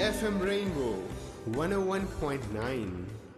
FM Rainbow 101.9.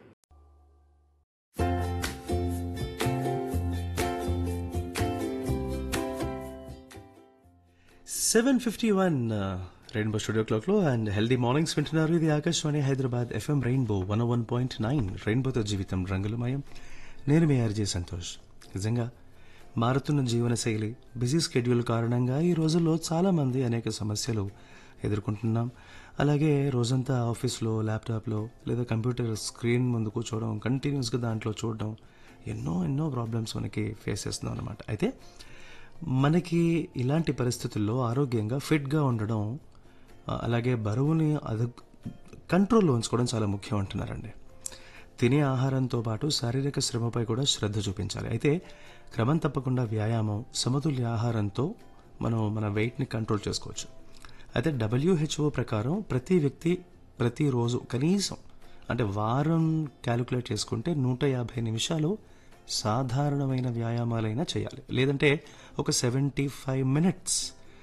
Seven fifty one Rainbow studio క్లాక్లో and healthy mornings వింటున్నారు ఇది Akashvani Hyderabad FM Rainbow one one point nine రెయిన్బోతో జీవితం రంగులమయం నేను మీ ఆర్జే సంతోష్ నిజంగా మారుతున్న జీవనశైలి బిజీ స్కెడ్యూల్ కారణంగా ఈ రోజుల్లో చాలామంది అనేక సమస్యలు ఎదుర్కొంటున్నాం అలాగే రోజంతా ఆఫీస్లో ల్యాప్టాప్లో లేదా కంప్యూటర్ స్క్రీన్ ముందు కూర్చోవడం కంటిన్యూస్గా దాంట్లో చూడడం ఎన్నో ఎన్నో ప్రాబ్లమ్స్ మనకి ఫేస్ చేస్తున్నాం అనమాట అయితే మనకి ఇలాంటి పరిస్థితుల్లో ఆరోగ్యంగా ఫిట్గా ఉండడం ఆ, అలాగే బరువుని అదు కంట్రోల్లో ఉంచుకోవడం చాలా ముఖ్యం అంటున్నారండి తినే ఆహారంతో పాటు శారీరక శ్రమపై కూడా శ్రద్ధ చూపించాలి అయితే క్రమం తప్పకుండా వ్యాయామం సమతుల్య ఆహారంతో మనం మన వెయిట్ని కంట్రోల్ చేసుకోవచ్చు అయితే డబ్ల్యూహెచ్ఓ ప్రకారం ప్రతి వ్యక్తి ప్రతిరోజు కనీసం అంటే వారం క్యాలిక్యులేట్ చేసుకుంటే నూట యాభై నిమిషాలు సాధారణమైన వ్యాయామాలైనా చేయాలి లేదంటే ఒక సెవెంటీ ఫైవ్ మినిట్స్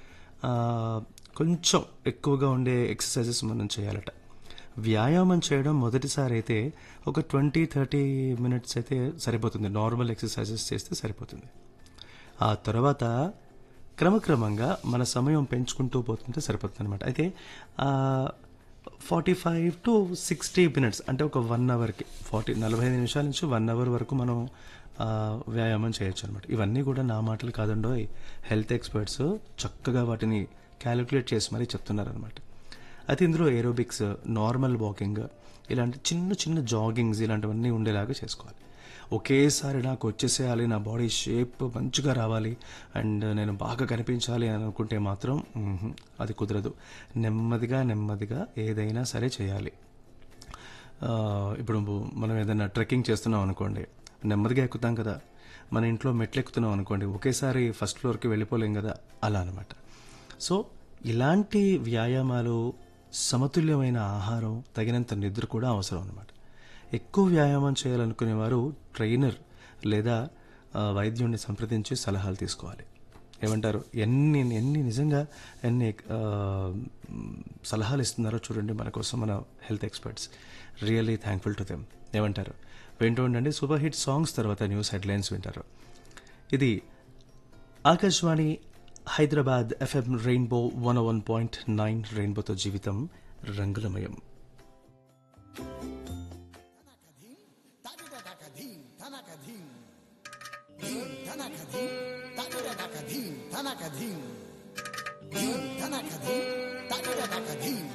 కొంచెం ఎక్కువగా ఉండే ఎక్సర్సైజెస్ మనం చేయాలట వ్యాయామం చేయడం మొదటిసారి అయితే ఒక ట్వంటీ థర్టీ మినిట్స్ అయితే సరిపోతుంది నార్మల్ ఎక్సర్సైజెస్ చేస్తే సరిపోతుంది ఆ తర్వాత క్రమక్రమంగా మన సమయం పెంచుకుంటూ పోతుంటే సరిపోతుంది అనమాట అయితే forty five to sixty minutes అంటే ఒక వన్ అవర్కి ఫార్టీ నలభై ఐదు నిమిషాల నుంచి వన్ అవర్ వరకు మనం ఆ, వ్యాయామం చేయొచ్చు అనమాట ఇవన్నీ కూడా నా మాటలు కాదండో హెల్త్ ఎక్స్పర్ట్స్ చక్కగా వాటిని క్యాలిక్యులేట్ చేసి మరీ చెప్తున్నారనమాట అయితే ఇందులో ఏరోబిక్స్ నార్మల్ వాకింగ్ ఇలాంటి చిన్న చిన్న జాగింగ్స్ ఇలాంటివన్నీ ఉండేలాగా చేసుకోవాలి ఒకేసారి నాకు వచ్చేసేయాలి నా బాడీ షేప్ మంచిగా రావాలి అండ్ నేను బాగా కనిపించాలి అని అనుకుంటే మాత్రం మ్హూ, అది కుదరదు నెమ్మదిగా నెమ్మదిగా ఏదైనా సరే చేయాలి ఆ, ఇప్పుడు మనం ఏదైనా ట్రెక్కింగ్ చేస్తున్నాం అనుకోండి నెమ్మదిగా ఎక్కుతాం కదా మన ఇంట్లో మెట్లు ఎక్కుతున్నాం అనుకోండి ఒకేసారి ఫస్ట్ ఫ్లోర్కి వెళ్ళిపోలేం కదా అలా అనమాట సో ఇలాంటి వ్యాయామాలు సమతుల్యమైన ఆహారం తగినంత నిద్ర కూడా అవసరం అనమాట ఎక్కువ వ్యాయామం చేయాలనుకునే వారు ట్రైనర్ లేదా ఆ, వైద్యుడిని సంప్రదించి సలహాలు తీసుకోవాలి ఏమంటారు ఎన్ని ఎన్ని నిజంగా ఎన్ని ఆ, సలహాలు ఇస్తున్నారో చూడండి మన కోసం మన health experts really thankful to them ఏమంటారు వింటూ ఉండండి సూపర్ హిట్ సాంగ్స్ తర్వాత న్యూస్ హెడ్లైన్స్ వింటారు ఇది Akashvani Hyderabad FM Rainbow one one point nine రెయిన్బోతో జీవితం రంగులమయం ధనకధీం ధనకధీం ధనకధీం ధనకధీం